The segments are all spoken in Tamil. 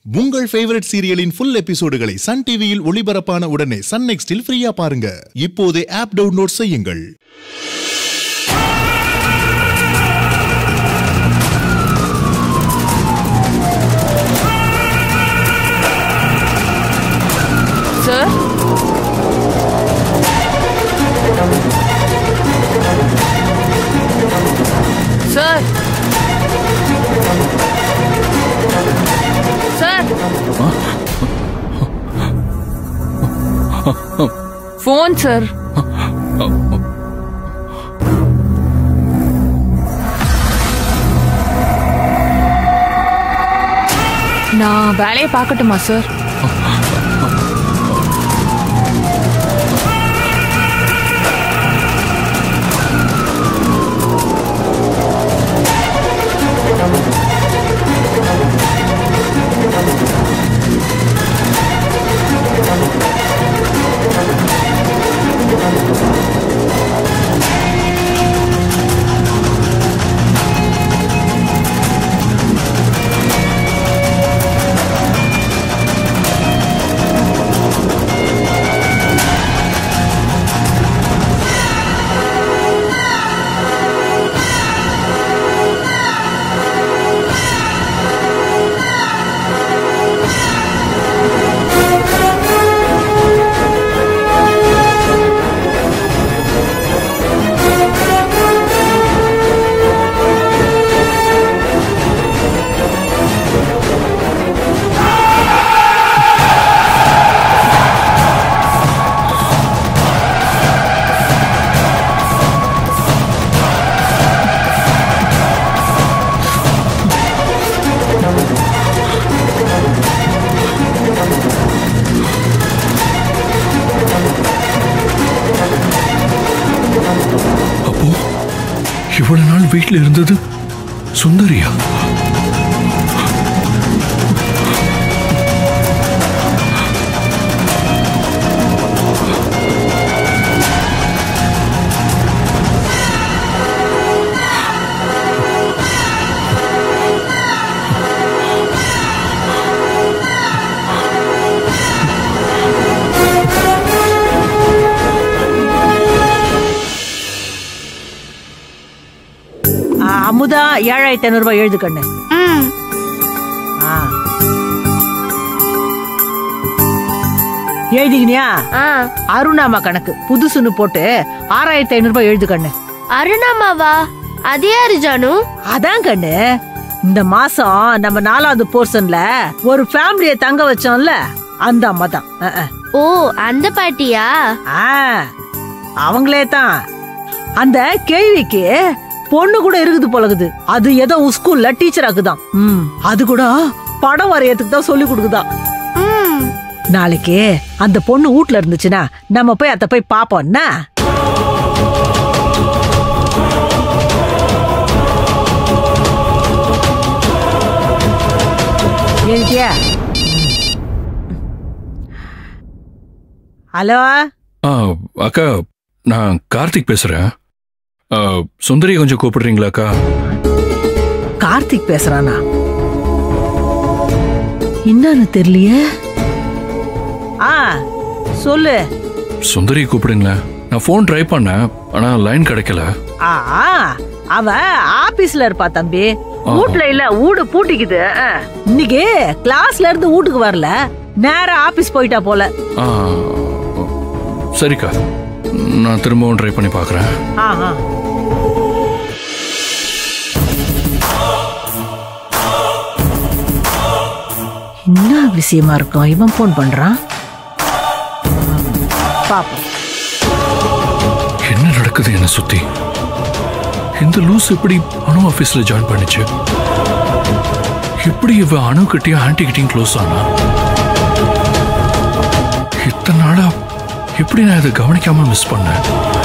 உங்கள் ஃபேவரட் சீரியலின் ஃபுல் எபிசோடுகளை சன் டிவியில் ஒளிபரப்பான உடனே சன் நெக்ஸ்டில் ஃப்ரீயா பாருங்க இப்போதே ஆப் டவுன்லோட் செய்யுங்கள் sir sir sir phone sir நான் வேலையை பார்க்கட்டுமா சார் அப்போ இவ்வளவு நாள் வீட்ல இருந்தது சுந்தரியா ஆ, அமுதா ஏழாயிரத்தி ஐநூறு ரூபாய் எழுது கண்ணு ஆ. எழுதிக்கினியா அருணாமா கணக்கு புதுசுன்னு போட்டு ஆறாயிரத்தி ஐநூறு ரூபாய் எழுது கண்ணு அருணாமாவா அது யாரு ஜானு அதான் கண்ணு இந்த மாசம் நம்ம நாலாவது போர்ஷன்ல ஒரு ஃபேமிலிய தங்க வச்சோம்ல அந்த அம்மா தான் அஹ், அஹ். ஓ அந்த பாட்டியா ஆ, அவங்களே தான் அந்த கேள்விக்கு பொண்ணு கூட இருக்குது போலகுது அது ஏதோ ஸ்கூல்ல டீச்சர் ஆக்குதான் ம், அது கூட படம் வரையறதுக்கு தான் சொல்லி கொடுக்குதாம் ம் நாளைக்கு அந்த பொண்ணு வீட்ல இருந்துச்சுன்னா நம்ம போய் அத போய் பாப்போம் என்ன எழுதியா ஹலோ ஆ, அக்கா நான் கார்த்திக் பேசுறேன் ஆ, சுந்தரியை கொஞ்சம் கூப்பிடுறீங்களா அக்கா கார்த்திக் பேசுறானா என்னன்னு தெரியலையே ஆ சொல்லு சுந்தரியை கூப்பிடுங்களேன் நான் ஃபோன் ட்ரை பண்ணேன் ஆனா லைன் கிடைக்கல ஆ அவ ஆபீஸ்ல இருப்பா தம்பி வீட்ல இல்ல வீடு பூட்டிக்குது ஆ. இன்னைக்கு கிளாஸ்ல இருந்து வீட்டுக்கு வரல நேரா ஆபீஸ் போயிட்டா போல ஆ, சரிக்கா நான் திரும்பவும் ட்ரை பண்ணி பார்க்குறேன் ஆஹா என்ன விஷயமா இருக்கும் இவன் போன் பண்றான் பாப்போம் என்ன நடக்குது என்ன சுத்தி இந்த லூஸ் எப்படி அணு ஆபீஸ்ல ஜாயின் பண்ணுச்சு எப்படி இவ அணு கிட்டயும் ஆன்டி கிட்டயும் க்ளோஸ் ஆனா இத்தனை நாளா எப்படி நான் இதை கவனிக்காம மிஸ் பண்ணேன்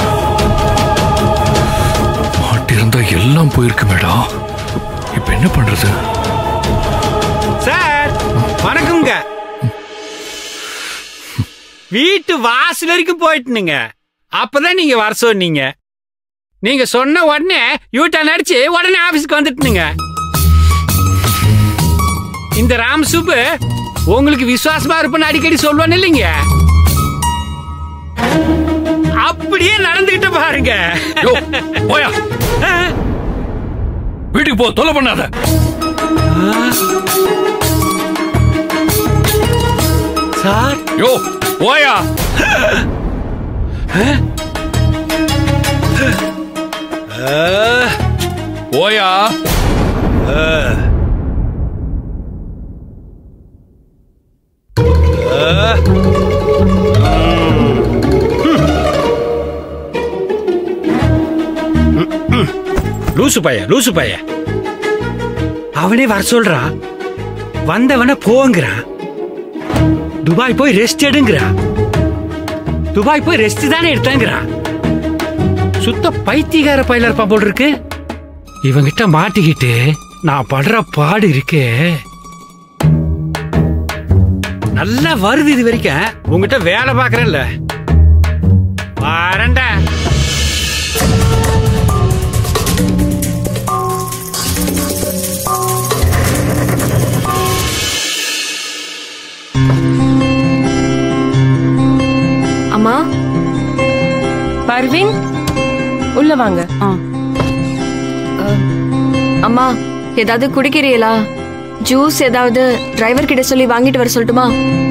மாட்டிருந்தா எல்லாம் போயிருக்கு மேடம் இப்ப என்ன பண்றது சார் வணக்கம்ங்க வீட்டு வாசல் வரைக்கும் போயிட்டுனுங்க அப்பதான் நீங்க வர சொன்னீங்க நீங்க சொன்ன உடனே யூட்டர்ன் அடிச்சு உடனே ஆபீஸ்க்கு வந்துட்டுனுங்க இந்த ராம் சுப்பு உங்களுக்கு விசுவாசமா இருப்பேன்னு அடிக்கடி சொல்லுவேன் இல்லைங்க அப்படியே நடந்துகிட்டு பாருங்க யோ போயா வீட்டுக்கு போ தொலை பண்ணாத சார் யோ போயா போயா லூசு பைய லூசு பைய அவனே வர சொல்றான் வந்தவன போங்கிறான் துபாய் போய் ரெஸ்ட் எடுங்கிறான் துபாய் போய் ரெஸ்ட் தானே எடுத்தாங்கிறான் சுத்த பைத்தியகார பயில இருப்பான் போல் இருக்கு இவங்கிட்ட மாட்டிக்கிட்டு நான் படுற பாடு இருக்கே நல்லா வருது இது வரைக்கும் உங்ககிட்ட வேலை பாக்குறேன்ல வரேன்டா அம்மா பர்வீன் உள்ள வாங்க அம்மா ஏதாவது குடிக்கிறீங்களா ஜூஸ் ஏதாவது டிரைவர் கிட்ட சொல்லி வாங்கிட்டு வர சொல்லட்டுமா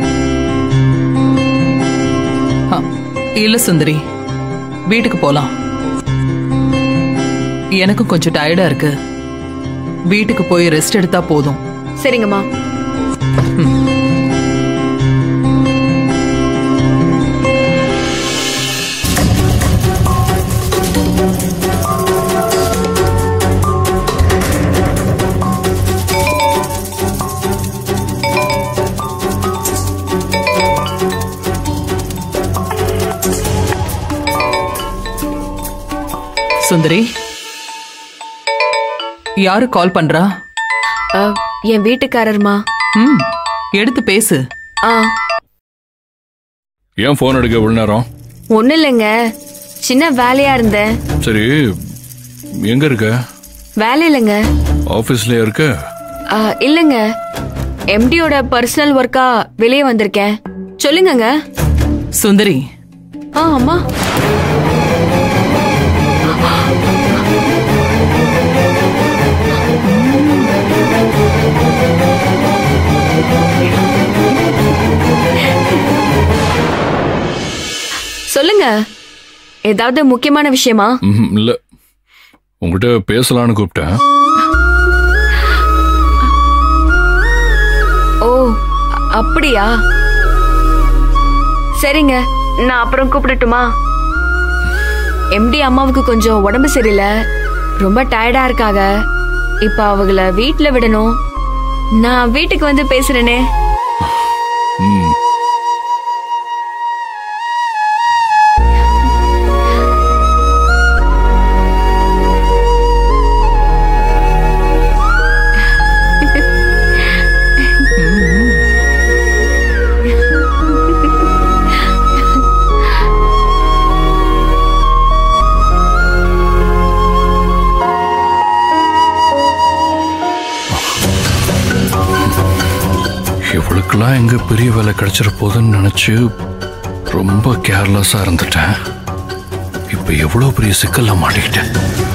ஆ, இல்ல சுந்தரி வீட்டுக்கு போலாம் எனக்கும் கொஞ்சம் டயர்டா இருக்கு வீட்டுக்கு போய் ரெஸ்ட் எடுத்தா போதும் சரிங்கம்மா சுந்தரி யாரு கால் பண்றா அ, என் வீட்டுக்காரர்மா ம் எடுத்து பேசு ஆ ஏன் போன் எடுக்க இவ்வளவு நேரம் ஒன்றும் இல்லைங்க சின்ன வேலையா இருந்தேன் சரி எங்க இருக்க வேலை இல்லைங்க ஆபீஸ்லயே இருக்க ஆ, இல்லைங்க எம்டியோட பர்சனல் ஒர்க்கா வெளியே வந்திருக்கேன் சொல்லுங்கங்க சுந்தரி ஆ அம்மா சொல்லுங்க ஏதாவது முக்கியமான விஷயமா ம்ஹும், இல்ல உங்ககிட்ட பேசலான்னு கூப்பிட்டேன் ஓ அ- அப்படியா சரிங்க நான் அப்புறம் கூப்பிடட்டுமா எம்டி அம்மாவுக்கு கொஞ்சம் உடம்பு சரியில்லை ரொம்ப டயர்டா இருக்காங்க இப்ப அவங்கள வீட்ல விடணும் நான் வீட்டுக்கு வந்து பேசுறேனே ம் இவளுக்கெல்லாம் எங்க பெரிய வேலை கிடைச்சிட போகுதுன்னு நினைச்சு ரொம்ப கேர்லெஸ்ஸா இருந்துட்டேன் இப்ப எவ்வளவு பெரிய சிக்கல்ல மாட்டிக்கிட்டேன்